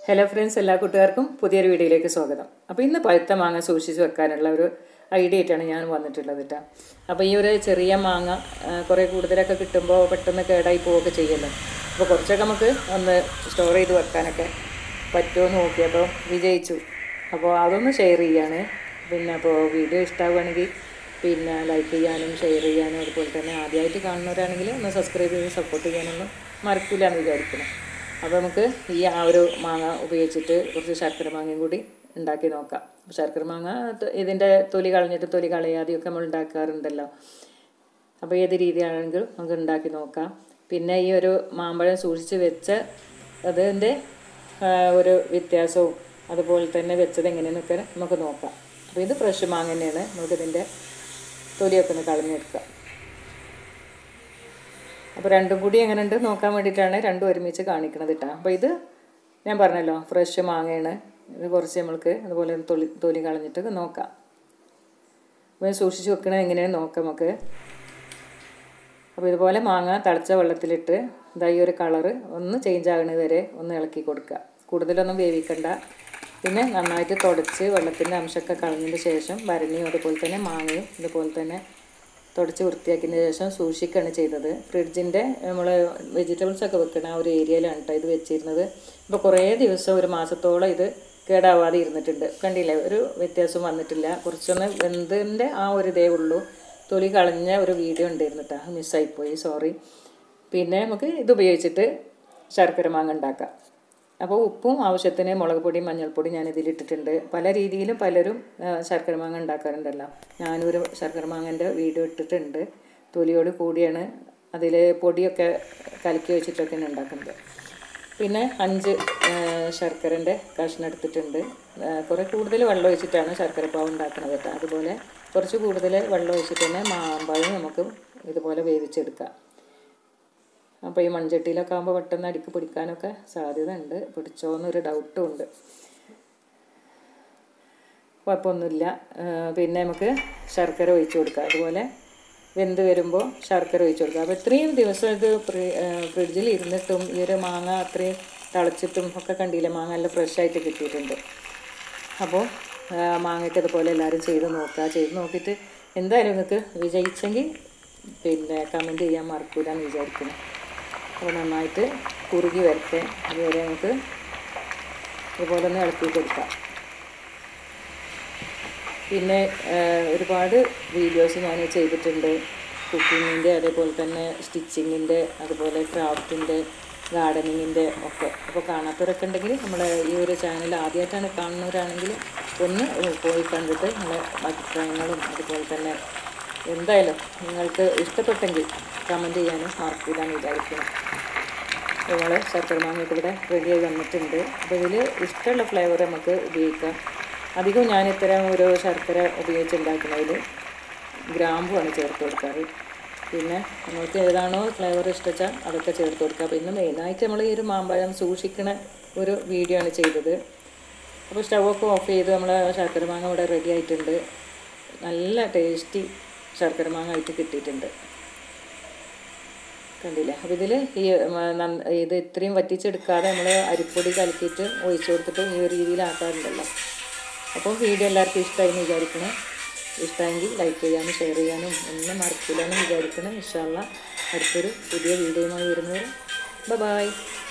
hello friends എല്ലാ കൂട്ടുകാർക്കും പുതിയൊരു വീഡിയോയിലേക്ക് സ്വാഗതം അപ്പോൾ ഇന്ന് പഴുത്ത മാങ്ങ സൂക്ഷിച്ച് വെക്കാനുള്ള ഒരു ഐഡിയ ആയിട്ടാണ് ഞാൻ വന്നിട്ടുള്ളത് കേട്ടോ അപ്പോൾ ഈ ഒരു ചെറിയ മാങ്ങ ആ, കുറേ കൂടുതലൊക്കെ കിട്ടുമ്പോൾ പെട്ടെന്ന് കേടായി പോവുകയൊക്കെ ചെയ്യുമല്ലോ അപ്പോൾ കുറച്ചൊക്കെ നമുക്ക് ഒന്ന് സ്റ്റോർ ചെയ്ത് വെക്കാനൊക്കെ പറ്റുമോ എന്ന് നോക്കിയപ്പോൾ വിജയിച്ചു അപ്പോൾ അതൊന്ന് ഷെയർ ചെയ്യാണ് പിന്നെ അപ്പോൾ വീഡിയോ ഇഷ്ടമാവുകയാണെങ്കിൽ പിന്നെ ലൈക്ക് ചെയ്യാനും ഷെയർ ചെയ്യാനും അതുപോലെ തന്നെ ആദ്യമായിട്ട് കാണുന്നവരാണെങ്കിൽ ഒന്ന് സബ്സ്ക്രൈബ് ചെയ്ത് സപ്പോർട്ട് ചെയ്യാനൊന്നും മറക്കില്ല എന്ന് വിചാരിക്കണം അപ്പോൾ നമുക്ക് ഈ ആ ഒരു മാങ്ങ ഉപയോഗിച്ചിട്ട് കുറച്ച് ശർക്കര മാങ്ങയും കൂടി ഉണ്ടാക്കി നോക്കാം ശർക്കര മാങ്ങ ത- ഇതിൻ്റെ തൊലി കളഞ്ഞിട്ട് തൊലി കളയാതെയൊക്കെ നമ്മൾ ഉണ്ടാക്കാറുണ്ടല്ലോ അപ്പോൾ ഏത് രീതിയാണെങ്കിലും നമുക്ക് ഉണ്ടാക്കി നോക്കാം പിന്നെ ഈ ഒരു മാമ്പഴം സൂക്ഷിച്ച് വെച്ച അതിൻ്റെ ആ, ഒരു വ്യത്യാസവും അതുപോലെ തന്നെ വെച്ചത് എങ്ങനെയെന്നൊക്കെ നമുക്ക് നോക്കാം അപ്പോൾ ഇത് ഫ്രഷ് മാങ്ങ തന്നെയാണ് നമുക്കിതിൻ്റെ തൊലിയൊക്കെ ഒന്ന് കളഞ്ഞെടുക്കാം അപ്പോൾ രണ്ടും കൂടി എങ്ങനെയുണ്ട് നോക്കാൻ വേണ്ടിയിട്ടാണ് രണ്ടും ഒരുമിച്ച് കാണിക്കണത് കേട്ടോ അപ്പോൾ ഇത് ഞാൻ പറഞ്ഞല്ലോ ഫ്രഷ് മാങ്ങയാണ് ഇത് കുറച്ച് നമ്മൾക്ക് അതുപോലെ തൊലി തൊലി കളഞ്ഞിട്ട് നോക്കാം അപ്പോൾ ഇത് സൂക്ഷിച്ച് വെക്കണത് എങ്ങനെയാണെന്ന് നോക്കാം നമുക്ക് അപ്പോൾ ഇതുപോലെ മാങ്ങ തിളച്ച വെള്ളത്തിലിട്ട് ഇതാ ഈ ഒരു കളറ് ഒന്ന് ചേഞ്ച് ആകുന്നത് വരെ ഒന്ന് ഇളക്കി കൊടുക്കുക കൂടുതലൊന്നും വേവിക്കണ്ട പിന്നെ നന്നായിട്ട് തുടച്ച് വെള്ളത്തിൻ്റെ അംശമൊക്കെ കളഞ്ഞതിന് ശേഷം ഭരണിയും അതുപോലെ തന്നെ മാങ്ങയും ഇതുപോലെ തന്നെ തുടച്ച് വൃത്തിയാക്കിയതിന് ശേഷം സൂക്ഷിക്കുകയാണ് ചെയ്തത് ഫ്രിഡ്ജിൻ്റെ നമ്മൾ വെജിറ്റബിൾസ് ഒക്കെ വെക്കുന്ന ആ ഒരു ഏരിയയിലാണ് കേട്ടോ ഇത് വെച്ചിരുന്നത് ഇപ്പോൾ കുറേ ദിവസം ഒരു മാസത്തോളം ഇത് കേടാവാതെ ഇരുന്നിട്ടുണ്ട് കണ്ടില്ലേ ഒരു വ്യത്യാസം വന്നിട്ടില്ല കുറച്ചൊന്ന് വെന്തതിൻ്റെ ആ ഒരു ഇതേ ഉള്ളൂ തൊലി കളഞ്ഞ ഒരു വീഡിയോ ഉണ്ടായിരുന്നു കേട്ടോ മിസ്സായിപ്പോയി സോറി പിന്നെ നമുക്ക് ഇത് ഉപയോഗിച്ചിട്ട് ശർക്കര മാങ്ങ ഉണ്ടാക്കാം അപ്പോൾ ഉപ്പും ആവശ്യത്തിന് മുളക് പൊടിയും മഞ്ഞൾപ്പൊടി ഞാൻ ഇതിലിട്ടിട്ടുണ്ട് പല രീതിയിലും പലരും ആ, ശർക്കര മാങ്ങ ഉണ്ടാക്കാറുണ്ടല്ലോ ഞാനൊരു ശർക്കര മാങ്ങൻ്റെ വീഡിയോ ഇട്ടിട്ടുണ്ട് തൊലിയോട് കൂടിയാണ് അതിൽ പൊടിയൊക്കെ കലക്കി വെച്ചിട്ടൊക്കെയാണ് ഉണ്ടാക്കുന്നത് പിന്നെ അഞ്ച് ശർക്കരൻ്റെ കഷ്ണം എടുത്തിട്ടുണ്ട് ആ, കുറേ കൂടുതൽ വെള്ളം ഒഴിച്ചിട്ടാണ് ശർക്കര പാവ് ഉണ്ടാക്കുന്നത് കേട്ടോ അതുപോലെ കുറച്ച് കൂടുതൽ വെള്ളം ഒഴിച്ചിട്ട് തന്നെ മാമ്പഴം നമുക്ക് ഇതുപോലെ വേവിച്ചെടുക്കാം അപ്പോൾ ഈ മൺചട്ടിയിലൊക്കെ ആകുമ്പോൾ പെട്ടെന്ന് അടിക്ക് പിടിക്കാനൊക്കെ സാധ്യത ഉണ്ട് പിടിച്ചോന്നൊരു ഡൗട്ടും ഉണ്ട് കുഴപ്പമൊന്നുമില്ല ആ, പിന്നെ നമുക്ക് ശർക്കര ഒഴിച്ച് കൊടുക്കാം അതുപോലെ വെന്ത് വരുമ്പോൾ ശർക്കര ഒഴിച്ച് കൊടുക്കുക അപ്പോൾ ഇത്രയും ദിവസം ഇത് ഫ്രി- ആ, ഫ്രിഡ്ജിൽ ഇരുന്നിട്ടും ഈ ഒരു മാങ്ങ അത്രയും തിളച്ചിട്ടും ഒക്കെ കണ്ടില്ലേ മാങ്ങ നല്ല ഫ്രഷ് ആയിട്ട് കിട്ടിയിട്ടുണ്ട് അപ്പോൾ മാങ്ങയ്ക്ക് അതുപോലെ എല്ലാവരും ചെയ്ത് നോക്കുക ചെയ്ത് നോക്കിയിട്ട് എന്തായാലും നിങ്ങൾക്ക് വിജയിച്ചെങ്കിൽ പിന്നെ കമൻറ്റ് ചെയ്യാൻ മറക്കൂല എന്ന് വിചാരിക്കുന്നു അപ്പോൾ നന്നായിട്ട് കുറുകി വരട്ടെ അതുവരെ നമുക്ക് ഇതുപോലെ ഒന്ന് ഇളക്കി കൊടുക്കാം പിന്നെ ആ, ഒരുപാട് വീഡിയോസ് ഞാൻ ചെയ്തിട്ടുണ്ട് കുക്കിങ്ങിൻ്റെ അതേപോലെ തന്നെ സ്റ്റിച്ചിങ്ങിൻ്റെ അതുപോലെ ക്രാഫ്റ്റിൻ്റെ ഗാർഡനിങ്ങിൻ്റെ ഒക്കെ അപ്പോൾ കാണാത്തവരൊക്കെ ഉണ്ടെങ്കിൽ നമ്മളെ ഈ ഒരു ചാനൽ ആദ്യമായിട്ടാണ് കാണുന്നവരാണെങ്കിൽ ഒന്ന് പോയി കണ്ടിട്ട് നമ്മളെ അഭിപ്രായങ്ങളും അതുപോലെ തന്നെ എന്തായാലും നിങ്ങൾക്ക് ഇഷ്ടപ്പെട്ടെങ്കിൽ കമൻറ്റ് ചെയ്യാനും മറക്കില്ല എന്ന് വിചാരിക്കണം നമ്മൾ ശർക്കര മാങ്ങയൊക്കെ ഇവിടെ റെഡിയായി വന്നിട്ടുണ്ട് അപ്പോൾ ഇതിൽ ഇഷ്ടമുള്ള ഫ്ലേവർ നമുക്ക് ഉപയോഗിക്കാം അധികം ഞാൻ ഇത്തരം ഒരു ശർക്കര ഉപയോഗിച്ച് ഉണ്ടാക്കുന്നതിൽ ഗ്രാമ്പുമാണ് ചേർത്ത് കൊടുക്കാറ് പിന്നെ നമുക്ക് ഏതാണോ ഫ്ലേവർ ഇഷ്ടച്ചാൽ അതൊക്കെ ചേർത്ത് കൊടുക്കുക പിന്നെ മെയിനായിട്ട് നമ്മൾ ഈ ഒരു മാമ്പഴം സൂക്ഷിക്കണ ഒരു വീഡിയോ ആണ് ചെയ്തത് അപ്പോൾ സ്റ്റൗവൊക്കെ ഓഫ് ചെയ്ത് നമ്മൾ ശർക്കര മാങ്ങ ഇവിടെ റെഡി ആയിട്ടുണ്ട് നല്ല ടേസ്റ്റി ശർക്കര മാങ്ങ ആയിട്ട് കിട്ടിയിട്ടുണ്ട് കണ്ടില്ലേ അപ്പോൾ ഇതിൽ ഈ മ, നന്ന- ഇത് ഇത്രയും വറ്റിച്ചെടുക്കാതെ നമ്മൾ അരിപ്പൊടി കലക്കിയിട്ട് ഒഴിച്ചു കൊടുത്തിട്ട് ഈ ഒരു രീതിയിലാക്കാറുണ്ടല്ലോ അപ്പോൾ വീഡിയോ എല്ലാവർക്കും ഇഷ്ടമായി എന്ന് വിചാരിക്കണം ഇഷ്ടമെങ്കിൽ ലൈക്ക് ചെയ്യാനും ഷെയർ ചെയ്യാനും ഒന്നും മറക്കില്ല എന്ന് വിചാരിക്കണം ഇൻഷാല്ല അടുത്തൊരു പുതിയ വീഡിയോയുമായി വരുന്നവർ ബൈ